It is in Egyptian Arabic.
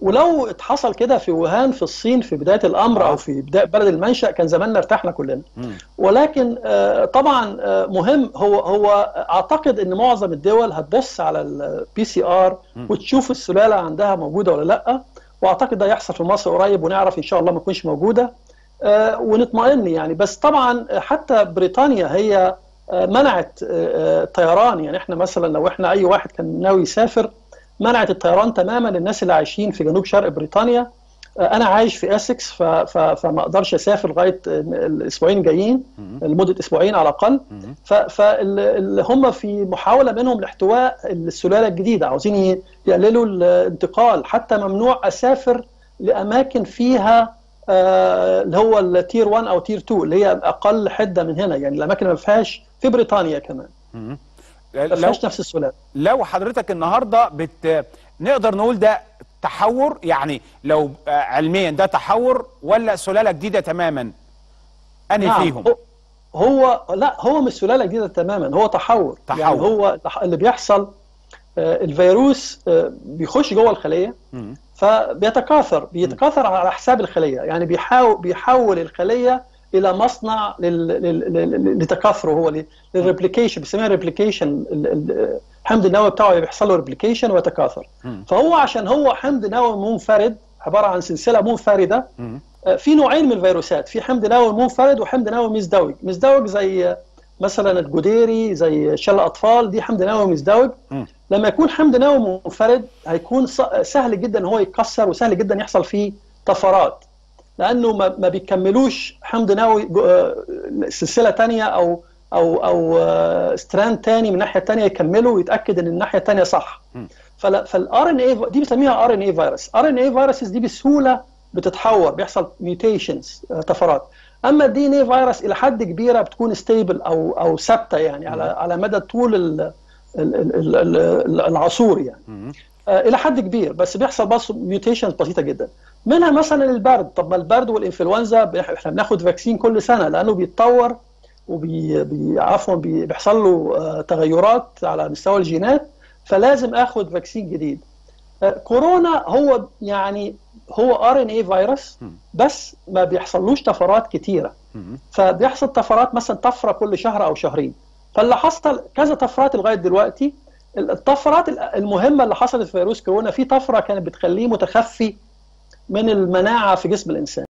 ولو اتحصل كده في ووهان في الصين في بدايه الامر آه. او في بدايه بلد المنشا كان زماننا ارتحنا كلنا مم. ولكن آه، طبعا آه، مهم هو هو اعتقد ان معظم الدول هتبص على البي سي ار وتشوف السلاله عندها موجوده ولا لا واعتقد ده يحصل في مصر قريب ونعرف ان شاء الله ما تكونش موجوده آه، ونطمئن يعني بس طبعا حتى بريطانيا هي آه، منعت آه، آه، الطيران يعني احنا مثلا لو احنا اي واحد كان ناوي يسافر منعت الطيران تماما للناس اللي عايشين في جنوب شرق بريطانيا آه، انا عايش في اسكس ف- ف- فما اقدرش اسافر لغايه آه، الاسبوعين الجايين لمده اسبوعين على الاقل فاللي هم في محاوله منهم لاحتواء السلاله الجديده عاوزين ي- يقللوا الانتقال حتى ممنوع اسافر لاماكن فيها آه، اللي هو التير 1 او تير 2 اللي هي اقل حده من هنا يعني الاماكن اللي ما فيهاش في بريطانيا كمان ما لو فيهاش نفس السلاله لو حضرتك النهارده بت نقدر نقول ده تحور يعني لو آه، علميا ده تحور ولا سلاله جديده تماما انهي فيهم هو- هو لا هو مش سلاله جديده تماما هو تحور, تحور. يعني هو اللي بيحصل آه، الفيروس آه، بيخش جوه الخليه مم. فبيتكاثر بيتكاثر على حساب الخليه يعني بيحاول بيحول الخليه الى مصنع لل- لل- لل- لتكاثره هو للريبليكيشن بيسميها ريبليكيشن الحمض النووي بتاعه بيحصل له ريبليكيشن ويتكاثر مم. فهو عشان هو حمض نووي منفرد عباره عن سلسله منفرده مم. آه، في نوعين من الفيروسات في حمض نووي منفرد وحمض نووي مزدوج مزدوج زي آه، مثلا الجديري زي شل الاطفال دي حمض نووي مزدوج مم. لما يكون حمض نووي منفرد هيكون ص- سهل جدا ان هو يتكسر وسهل جدا يحصل فيه طفرات لانه ما ما بيكملوش حمض نووي جو- آه، سلسله تانية او او او آه، ستراند تاني من الناحيه التانية يكمله ويتاكد ان الناحيه التانية صح مم. فالار ان اي دي بنسميها ار ان اي فيروس ار ان اي فيروسز دي بسهوله بتتحور بيحصل ميوتيشنز طفرات اما الدي ان اي فيروس الى حد كبيره بتكون ستيبل او او ثابته يعني على على مدى طول ال- ال- ال- ال- ال- العصور يعني مم. آه، الى حد كبير بس بيحصل بس ميوتيشنز بسيطه جدا منها مثلا البرد طب ما البرد والانفلونزا بيح- احنا بناخد فاكسين كل سنه لانه بيتطور وبي بي- عفوا بي- بيحصل له آه، تغيرات على مستوى الجينات فلازم اخد فاكسين جديد آه، كورونا هو يعني هو ار ان اي فيروس بس ما بيحصلوش طفرات كتيره مم. فبيحصل طفرات مثلا طفره كل شهر او شهرين فاللي حصل كذا طفرات لغايه دلوقتي الطفرات المهمه اللي حصلت في فيروس كورونا في طفره كانت بتخليه متخفي من المناعه في جسم الانسان